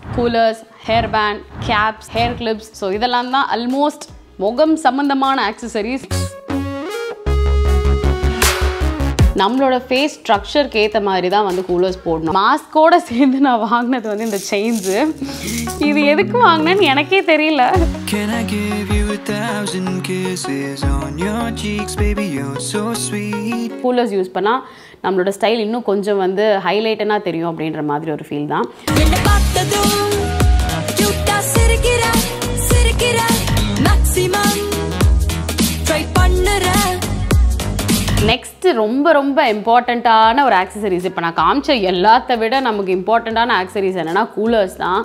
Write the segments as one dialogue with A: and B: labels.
A: Coolers hair band caps hair clips so இதெல்லாம் தான் almost முகம் சம்பந்தமான ஆக்சசரிஸ் நம்மளோட ஃபேஸ் ஸ்ட்ரக்சருக்கு ஏற்ற மாதிரி தான் வந்து கூலர்ஸ் போடணும் மாஸ்கோட சேர்ந்து நான் வாங்கினது வந்து இந்த செயின்ஸு இது எதுக்கு வாங்கினேன்னு எனக்கே தெரியல
B: Can I give you a thousand kisses on your cheeks, baby? You're so sweet.
A: Coolers use பண்ணால் நம்மளோட ஸ்டைல் இன்னும் கொஞ்சம் வந்து ஹைலைட்டனாக தெரியும் அப்படின்ற மாதிரி ஒரு ஃபீல் தான்
C: என்ன பார்த்ததும் cute-ஆ சிரிக்கிறாய், சிரிக்கிறாய். maximum try பண்ணுறேன்.
A: நெக்ஸ்ட் ரொம்ப ரொம்ப இம்பார்ட்டண்ட்டான ஒரு ஆக்சசரிஸ் இப்போ நான் காமிச்ச எல்லாத்த விட நமக்கு இம்பார்ட்டண்ட்டான ஆக்சசரிஸ் என்னன்னா கூலர்ஸ் தான்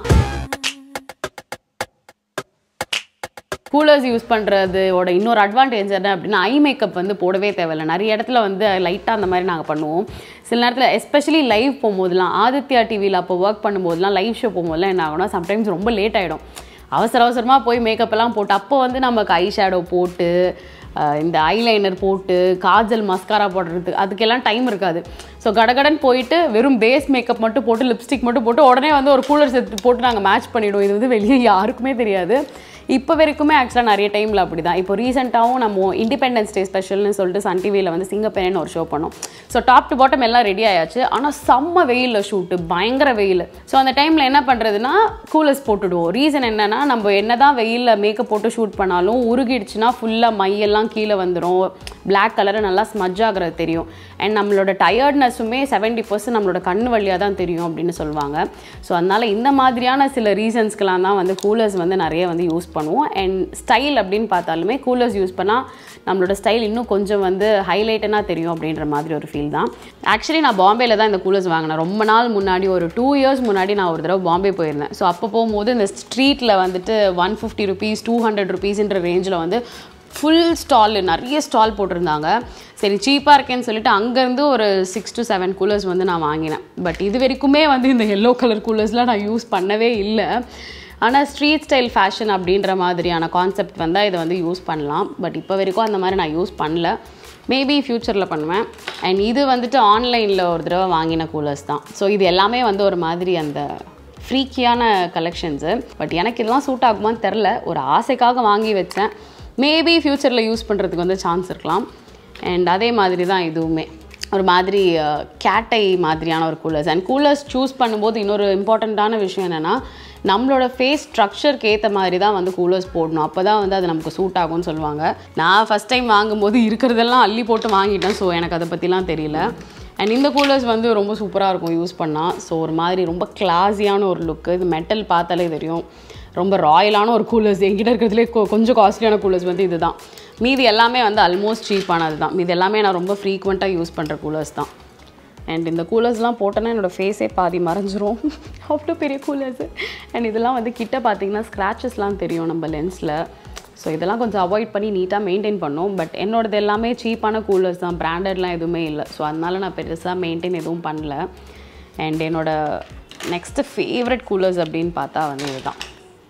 A: கூலர்ஸ் யூஸ் பண்ணுறதோட இன்னொரு அட்வான்டேஜ் என்ன அப்படின்னா ஐ மேக்கப் வந்து போடவே தேவையில்லை நிறைய இடத்துல வந்து லைட்டாக அந்த மாதிரி நாங்கள் பண்ணுவோம் சில நேரத்தில் எஸ்பெஷலி லைவ் போகும்போதெல்லாம் ஆதித்யா டிவியில் அப்போ ஒர்க் பண்ணும்போதெல்லாம் லைவ் ஷோ போகும்போதெல்லாம் என்ன ஆகும்னா சம்டைம்ஸ் ரொம்ப லேட் ஆகிடும் அவசர அவசரமாக போய் மேக்கப் எல்லாம் போட்டு அப்போ வந்து நமக்கு ஐ ஷேடோ போட்டு அஹ், இந்த ஐலைனர் போட்டு காஜல் மஸ்காரா போடுறது அதுக்கெல்லாம் டைம் இருக்காது ஸோ கடகடன் போயிட்டு வெறும் பேஸ் மேக்கப் மட்டும் போட்டு லிப்ஸ்டிக் மட்டும் போட்டு உடனே வந்து ஒரு கூலர் செட் போட்டு நாங்கள் மேட்ச் பண்ணிவிடுவோம் இது வந்து வெளியே யாருக்குமே தெரியாது இப்போ வரைக்குமே ஆக்சுவலாக நிறைய டைமில் அப்படி தான் இப்போ ரீசெண்டாகவும் நம்ம இண்டிபெண்டன்ஸ் டே ஸ்பெஷல்னு சொல்லிட்டு சன் டிவியில் வந்து சிங்கப்பெண்ணு ஒரு ஷோ பண்ணோம் ஸோ டாப் டு பாட்டம் எல்லாம் ரெடி ஆயாச்சு ஆனால் செம்ம வெயிலில் ஷூட்டு பயங்கர வெயில் ஸோ அந்த டைமில் என்ன பண்ணுறதுன்னா கூலர்ஸ் போட்டுடுவோம் ரீசன் என்னன்னா நம்ம என்ன தான் வெயிலில் மேக்கப் போட்டு ஷூட் பண்ணாலும் உருகிடுச்சுன்னா ஃபுல்லாக மையெல்லாம் கீழே வந்துடும் Black கலரு நல்லா ஸ்மஜ் ஆகிறது தெரியும் அண்ட் நம்மளோட டயர்ட்னஸுமே செவன்ட்டி பர்சன்ட் நம்மளோட கண் வழியாக தான் தெரியும் அப்படின்னு சொல்லுவாங்க ஸோ அதனால் இந்த மாதிரியான சில ரீசன்ஸ்க்கெலாம் தான் வந்து கூலர்ஸ் வந்து நிறைய வந்து யூஸ் பண்ணுவோம் அண்ட் ஸ்டைல் அப்படின்னு பார்த்தாலுமே கூலர்ஸ் யூஸ் பண்ணால் நம்மளோட ஸ்டைல் இன்னும் கொஞ்சம் வந்து ஹைலைட்டனாக தெரியும் அப்படின்ற மாதிரி ஒரு ஃபீல் தான் ஆக்சுவலி நான் பாம்பேல தான் இந்த கூலர்ஸ் வாங்கினேன் ரொம்ப நாள் முன்னாடி ஒரு டூ இயர்ஸ் முன்னாடி நான் ஒரு தடவை பாம்பே போயிருந்தேன் ஸோ அப்போ போகும்போது இந்த ஸ்ட்ரீட்டில் வந்துட்டு one fifty rupees two hundred ருபீஸ்ன்ற ரேஞ்சில் வந்து ஃபுல் ஸ்டால் நிறைய ஸ்டால் போட்டிருந்தாங்க சரி சீப்பாக இருக்கேன்னு சொல்லிட்டு அங்கேருந்து ஒரு சிக்ஸ் to செவன் கூலர்ஸ் வந்து நான் வாங்கினேன் பட் இது வரைக்குமே வந்து இந்த எல்லோ கலர் கூலர்ஸ்லாம் நான் யூஸ் பண்ணவே இல்லை ஆனால் ஸ்ட்ரீட் ஸ்டைல் ஃபேஷன் அப்படின்ற மாதிரியான கான்செப்ட் வந்தால் இதை வந்து யூஸ் பண்ணலாம் பட் இப்போ வரைக்கும் அந்த மாதிரி நான் யூஸ் பண்ணல மேபி ஃப்யூச்சரில் பண்ணுவேன் அண்ட் இது வந்துட்டு ஆன்லைனில் ஒரு தடவை வாங்கின கூலர்ஸ் தான் ஸோ இது எல்லாமே வந்து ஒரு மாதிரி அந்த ஃப்ரீக்கியான கலெக்ஷன்ஸு பட் எனக்கு இதெல்லாம் சூட் ஆகுமான்னு தெரில ஒரு ஆசைக்காக வாங்கி வச்சேன் மேபி ஃப்யூச்சரில் யூஸ் பண்ணுறதுக்கு வந்து சான்ஸ் இருக்கலாம் அண்ட் அதே மாதிரி தான் இதுவுமே ஒரு மாதிரி கேட்டை மாதிரியான ஒரு கூலர்ஸ் அண்ட் கூலர்ஸ் சூஸ் பண்ணும்போது இன்னொரு இம்பார்ட்டண்ட்டான விஷயம் என்னென்னா நம்மளோட ஃபேஸ் ஸ்ட்ரக்சருக்கு ஏற்ற மாதிரி தான் வந்து கூலர்ஸ் போடணும் அப்போ தான் வந்து அது நமக்கு சூட் ஆகும்னு சொல்லுவாங்க நான் ஃபஸ்ட் டைம் வாங்கும்போது இருக்கிறதெல்லாம் அள்ளி போட்டு வாங்கிட்டேன் ஸோ எனக்கு அதை பற்றிலாம் தெரியல அண்ட் இந்த கூலர்ஸ் வந்து ரொம்ப சூப்பராக இருக்கும் யூஸ் பண்ணால் ஸோ ஒரு மாதிரி ரொம்ப கிளாஸியான ஒரு லுக்கு இது மெட்டல் பார்த்தாலே தெரியும் ரொம்ப ராயலான ஒரு கூலர்ஸ் என்கிட்ட இருக்கிறதுலே கொ- கொஞ்சம் காஸ்ட்லியான கூலர்ஸ் வந்து இதுதான் மீதி எல்லாமே வந்து ஆல்மோஸ்ட் சீப்பானது தான் மீதி எல்லாமே நான் ரொம்ப ஃப்ரீக்வெண்ட்டாக யூஸ் பண்ணுற கூலர்ஸ் தான் அண்ட் இந்த கூலர்ஸ்லாம் போட்டோன்னா என்னோடய ஃபேஸே பாதி மறைஞ்சிரும் அவ்வளோ பெரிய கூலர்ஸு அண்ட் இதெல்லாம் வந்து கிட்ட பார்த்தீங்கன்னா ஸ்க்ராச்சஸ்லாம் தெரியும் நம்ம லென்ஸில் ஸோ இதெல்லாம் கொஞ்சம் அவாய்ட் பண்ணி நீட்டாக மெயின்டைன் பண்ணோம் பட் என்னோடது எல்லாமே சீப்பான கூலர்ஸ் தான் பிராண்டட்லாம் எதுவுமே இல்லை ஸோ அதனால நான் பெருசாக மெயின்டைன் எதுவும் பண்ணல அண்ட் என்னோட நெக்ஸ்ட்டு ஃபேவரட் கூலர்ஸ் அப்படின்னு பார்த்தா வந்து இதுதான்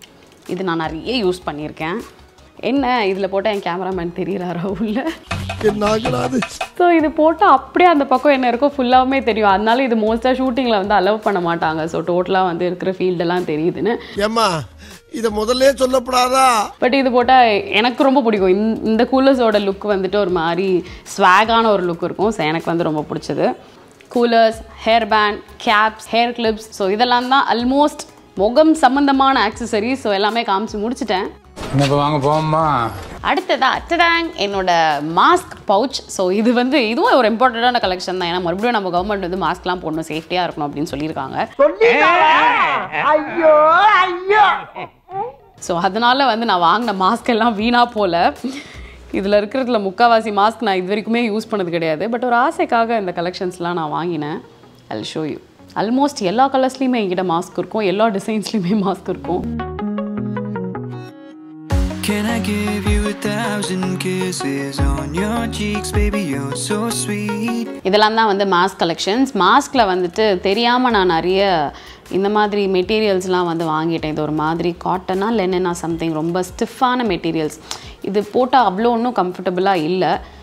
A: இது நான் நிறைய யூஸ் பண்ணியிருக்கேன் என்ன இதில் போட்டால் என் கேமராமேன் தெரியறாரா உள்ள ஸோ இது போட்டால் அப்படியே அந்த பக்கம் என்ன இருக்கோ ஃபுல்லாகவுமே தெரியும் அதனால இது மோஸ்ட்டாக ஷூட்டிங்கில் வந்து அலோவ் பண்ண மாட்டாங்க ஸோ டோட்டலாக வந்து இருக்கிற ஃபீல்டெல்லாம் தெரியுதுன்னு
D: ஏம்மா இத முதல்ல சொல்லப்படாதா
A: பட் இது போட்டால் எனக்கு ரொம்ப பிடிக்கும் இந்த இந்த கூலர்ஸோட லுக் வந்துட்டு ஒரு மாதிரி ஸ்வாகான ஒரு லுக் இருக்கும் ஸோ எனக்கு வந்து ரொம்ப பிடிச்சது coolers hair band caps hair clips so இதெல்லாம் தான் ஆல்மோஸ்ட் முகம் சம்பந்தமான ஆக்சசரிஸ் ஸோ எல்லாமே காமிச்சு முடிச்சிட்டேன்
E: இப்போ வாங்க போவோம்மா
A: அடுத்ததா அட்டடாங் என்னோட மாஸ்க் பவுச் ஸோ இது வந்து இதுவும் ஒரு இம்பார்ட்டண்ட்டான கலெக்ஷன் தான் ஏன்னா மறுபடியும் நம்ம கவர்மெண்ட் வந்து மாஸ்க்லாம் போடணும் சேஃப்டியாக இருக்கணும் அப்படின்னு சொல்லியிருக்காங்க ஸோ அதனால வந்து நான் வாங்கின மாஸ்க் எல்லாம் வீணாக போல இதில் இருக்கிறதுல முக்கால்வாசி மாஸ்க் நான் இது வரைக்குமே யூஸ் பண்ணது கிடையாது பட் ஒரு ஆசைக்காக இந்த கலெக்ஷன்ஸ்லாம் நான் வாங்கினேன் அல் ஷோ யூ ஆல்மோஸ்ட் எல்லா கலர்ஸ்லேயுமே என்கிட்ட மாஸ்க் இருக்கும் எல்லா டிசைன்ஸ்லேயுமே மாஸ்க் இருக்கும்
B: Can I give you a thousand kisses on your cheeks, baby? You're so sweet.
A: இதெல்லாம் தான் வந்து மாஸ்க் கலெக்ஷன்ஸ் மாஸ்கில் வந்துட்டு தெரியாமல் நான் நிறைய இந்த மாதிரி மெட்டீரியல்ஸ்லாம் வந்து வாங்கிட்டேன் இது ஒரு மாதிரி காட்டனா லெனனா சம்திங் ரொம்ப ஸ்டிஃபான மெட்டீரியல்ஸ் இது போட்டால் அவ்வளோ ஒன்றும் கம்ஃபர்டபுளாக இல்லை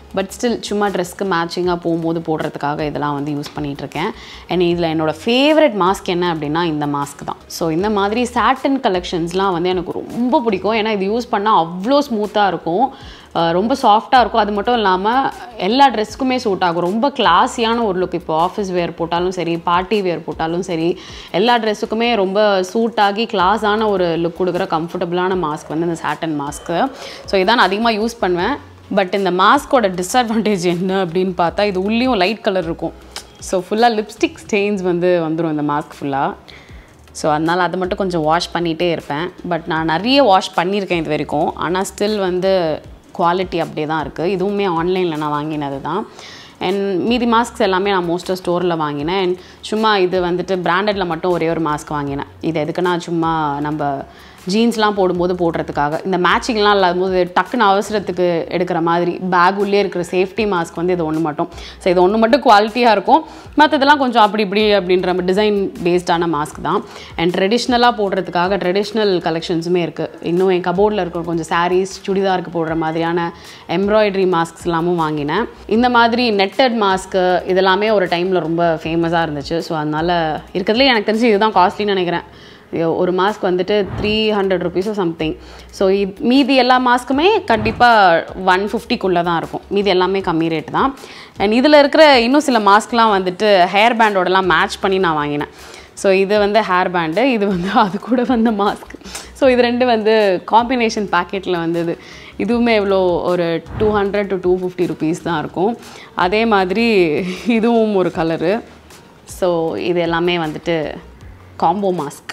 A: பட் ஸ்டில் சும்மா ட்ரெஸ்க்கு மேட்சிங்காக போகும்போது போடுறதுக்காக இதெல்லாம் வந்து யூஸ் பண்ணிகிட்டு இருக்கேன் அண்ட் இதில் என்னோட ஃபேவரட் மாஸ்க் என்ன அப்படின்னா இந்த மாஸ்க் தான் ஸோ இந்த மாதிரி சாட்டன் கலெக்ஷன்ஸ்லாம் வந்து எனக்கு ரொம்ப பிடிக்கும் ஏன்னா இது யூஸ் பண்ணால் அவ்வளோ ஸ்மூத்தாக இருக்கும் அஹ் ரொம்ப சாஃப்டாக இருக்கும் அது மட்டும் இல்லாமல் எல்லா ட்ரெஸ்க்குமே சூட் ஆகும் ரொம்ப கிளாஸியான ஒரு லுக் இப்போ ஆஃபீஸ் வேர் போட்டாலும் சரி பார்ட்டி வேர் போட்டாலும் சரி எல்லா ட்ரெஸ்ஸுக்குமே ரொம்ப சூட் ஆகி கிளாஸான ஒரு லுக் கொடுக்குற கம்ஃபர்டபுளான மாஸ்க் வந்து இந்த சாட்டன் மாஸ்க்கு ஸோ இதான் நான் அதிகமாக யூஸ் பண்ணுவேன் பட் இந்த மாஸ்கோட டிஸ்அட்வான்டேஜ் என்ன அப்படின்னு பார்த்தா இது உள்ளேயும் லைட் கலர் இருக்கும் ஸோ ஃபுல்லாக லிப்ஸ்டிக் ஸ்டெயின்ஸ் வந்து வந்துடும் இந்த மாஸ்க் ஃபுல்லாக ஸோ அதனால் அதை மட்டும் கொஞ்சம் வாஷ் பண்ணிகிட்டே இருப்பேன் பட் நான் நிறைய வாஷ் பண்ணியிருக்கேன் இது வரைக்கும் ஆனால் ஸ்டில் வந்து குவாலிட்டி அப்படியே தான் இருக்குது இதுவுமே ஆன்லைனில் நான் வாங்கினது தான் அண்ட் மீதி மாஸ்க்ஸ் எல்லாமே நான் மோஸ்ட்டாக ஸ்டோரில் வாங்கினேன் அண்ட் சும்மா இது வந்துட்டு பிராண்டடில் மட்டும் ஒரே ஒரு மாஸ்க் வாங்கினேன் இது எதுக்குன்னா சும்மா நம்ம ஜீன்ஸ்லாம் போடும்போது போடுறதுக்காக இந்த மேட்சிங்லாம் இல்லாத போது டக்குன்னு அவசரத்துக்கு எடுக்கிற மாதிரி பேக் உள்ளே இருக்கிற சேஃப்டி மாஸ்க் வந்து இது ஒன்று மட்டும் ஸோ இது ஒன்று மட்டும் குவாலிட்டியாக இருக்கும் மற்றதெல்லாம் கொஞ்சம் அப்படி இப்படி அப்படின்ற டிசைன் பேஸ்டான மாஸ்க் தான் அண்ட் ட்ரெடிஷ்னலாக போடுறதுக்காக ட்ரெடிஷ்னல் கலெக்ஷன்ஸுமே இருக்குது இன்னும் என் கபோர்டில் இருக்கிற கொஞ்சம் சாரீஸ் சுடிதாருக்கு போடுற மாதிரியான எம்ப்ராய்டரி மாஸ்க்ஸ் எல்லாமும் வாங்கினேன் இந்த மாதிரி நெட்டட் மாஸ்க்கு இதெல்லாமே ஒரு டைமில் ரொம்ப ஃபேமஸாக இருந்துச்சு ஸோ அதனால் இருக்கிறதுலே எனக்கு தெரிஞ்சு இதுதான் காஸ்ட்லின்னு நினைக்கிறேன் ஒரு மாஸ்க் வந்துட்டு த்ரீ ஹண்ட்ரட் ருபீஸோ சம்திங் ஸோ மீதி எல்லா மாஸ்க்குமே கண்டிப்பாக ஒன் ஃபிஃப்டிக்குள்ளே தான் இருக்கும் மீதி எல்லாமே கம்மி ரேட் தான் அண்ட் இதில் இருக்கிற இன்னும் சில மாஸ்க்லாம் வந்துட்டு ஹேர் பேண்டோடலாம் மேட்ச் பண்ணி நான் வாங்கினேன் ஸோ இது வந்து ஹேர் பேண்டு இது வந்து அது கூட வந்த மாஸ்க் ஸோ இது ரெண்டு வந்து காம்பினேஷன் பேக்கெட்டில் வந்தது இதுவுமே எவ்வளோ ஒரு two hundred to two fifty rupees தான் இருக்கும் அதே மாதிரி இதுவும் ஒரு கலரு ஸோ இது எல்லாமே வந்துட்டு காம்போ மாஸ்க்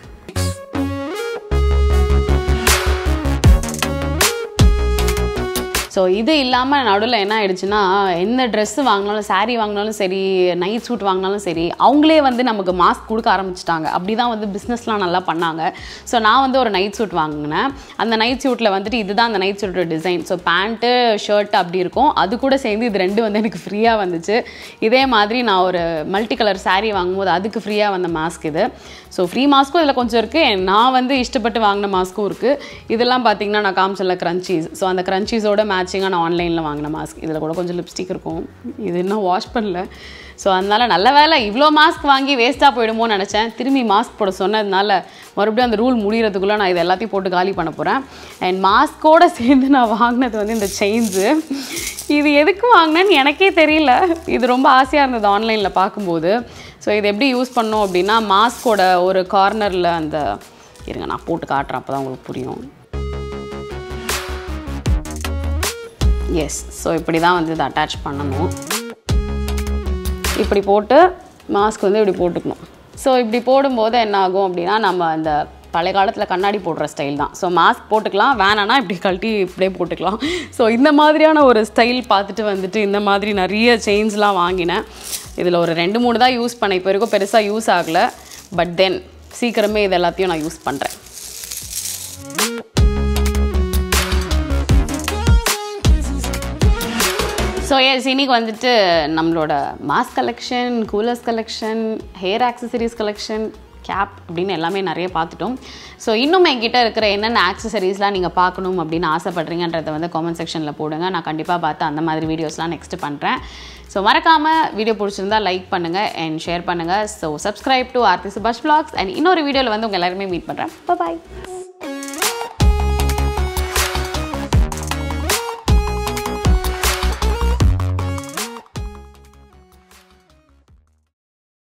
A: ஸோ இது இல்லாமல் நடுவில் என்ன ஆயிடுச்சுன்னா எந்த ட்ரெஸ்ஸு வாங்கினாலும் saree வாங்கினாலும் சரி நைட் சூட் வாங்கினாலும் சரி அவங்களே வந்து நமக்கு மாஸ்க் கொடுக்க ஆரம்பிச்சிட்டாங்க அப்படி தான் வந்து பிஸ்னஸ்லாம் நல்லா பண்ணாங்க ஸோ நான் வந்து ஒரு நைட் சூட் வாங்கினேன் அந்த நைட் சூட்டில் வந்துட்டு இதுதான் அந்த நைட் சூட்டோட டிசைன் ஸோ பேண்ட்டு ஷர்ட் அப்படி இருக்கும் அது கூட சேர்ந்து இது ரெண்டு வந்து எனக்கு ஃப்ரீயாக வந்துச்சு இதே மாதிரி நான் ஒரு மல்டி கலர் saree வாங்கும்போது அதுக்கு ஃப்ரீயாக வந்த மாஸ்க் இது ஸோ ஃப்ரீ மாஸ்க்கும் இதில் கொஞ்சம் இருக்குது நான் வந்து இஷ்டப்பட்டு வாங்கின மாஸ்க்கும் இருக்குது இதெல்லாம் பார்த்தீங்கன்னா நான் காமிச்சல க்ரன்ச்சீஸ் ஸோ அந்த க்ரன்ச்சீஸோட மேட்சிங்காக நான் ஆன்லைனில் வாங்கின மாஸ்க் இதில் கூட கொஞ்சம் லிப்ஸ்டிக் இருக்கும் இது இன்னும் வாஷ் பண்ணல ஸோ அதனால் நல்ல வேலை இவ்வளோ மாஸ்க் வாங்கி வேஸ்ட்டாக போயிடுமோன்னு நினச்சேன் திரும்பி மாஸ்க் போட சொன்னதுனால மறுபடியும் அந்த ரூல் முடிகிறதுக்குள்ளே நான் இது எல்லாத்தையும் போட்டு காலி பண்ண போகிறேன் அண்ட் மாஸ்கோடு சேர்ந்து நான் வாங்கினது வந்து இந்த செயின்ஸு இது எதுக்கு வாங்கினேன்னு எனக்கே தெரியல இது ரொம்ப ஆசையாக இருந்தது ஆன்லைனில் பார்க்கும்போது ஸோ இது எப்படி யூஸ் பண்ணோம் அப்படின்னா மாஸ்கோட ஒரு கார்னரில் அந்த இருங்க நான் போட்டு காட்டுறேன் அப்போ தான் உங்களுக்கு புரியும் எஸ் ஸோ இப்படி தான் வந்து இதை அட்டாச் பண்ணணும் இப்படி போட்டு மாஸ்க் வந்து இப்படி போட்டுக்கணும் ஸோ இப்படி போடும்போது என்ன ஆகும் அப்படின்னா நம்ம அந்த பழைய காலத்தில் கண்ணாடி போடுற ஸ்டைல் தான் ஸோ மாஸ்க் போட்டுக்கலாம் வேணான்னா இப்படி கழட்டி இப்படியே போட்டுக்கலாம் ஸோ இந்த மாதிரியான ஒரு ஸ்டைல் பார்த்துட்டு வந்துட்டு இந்த மாதிரி நிறைய செயின்ஸ்லாம் வாங்கினேன் இதில் ஒரு ரெண்டு மூணு தான் யூஸ் பண்ணேன் இப்போ வரைக்கும் பெருசாக யூஸ் ஆகலை பட் தென் சீக்கிரமே இது எல்லாத்தையும் நான் யூஸ் பண்ணுறேன் ஸோ எஸ் இன்னைக்கு வந்துட்டு நம்மளோட mask collection coolers collection hair accessories collection cap அப்படின்னு எல்லாமே நிறைய பார்த்துட்டோம் ஸோ இன்னும் என்கிட்ட இருக்கிற என்னென்ன ஆக்சசரிஸ்லாம் நீங்கள் பார்க்கணும் அப்படின்னு ஆசைப்படுறீங்கன்றதை வந்து காமெண்ட் செக்ஷனில் போடுங்க நான் கண்டிப்பாக பார்த்து அந்த மாதிரி வீடியோஸ்லாம் நெக்ஸ்ட் பண்ணுறேன் ஸோ மறக்காமல் வீடியோ பிடிச்சிருந்தா லைக் பண்ணுங்கள் அண்ட் ஷேர் பண்ணுங்கள் so subscribe to Aarthi Subash vlogs and இன்னொரு வீடியோவில் வந்து உங்கள் எல்லாருமே மீட் பண்ணுறேன் பாய்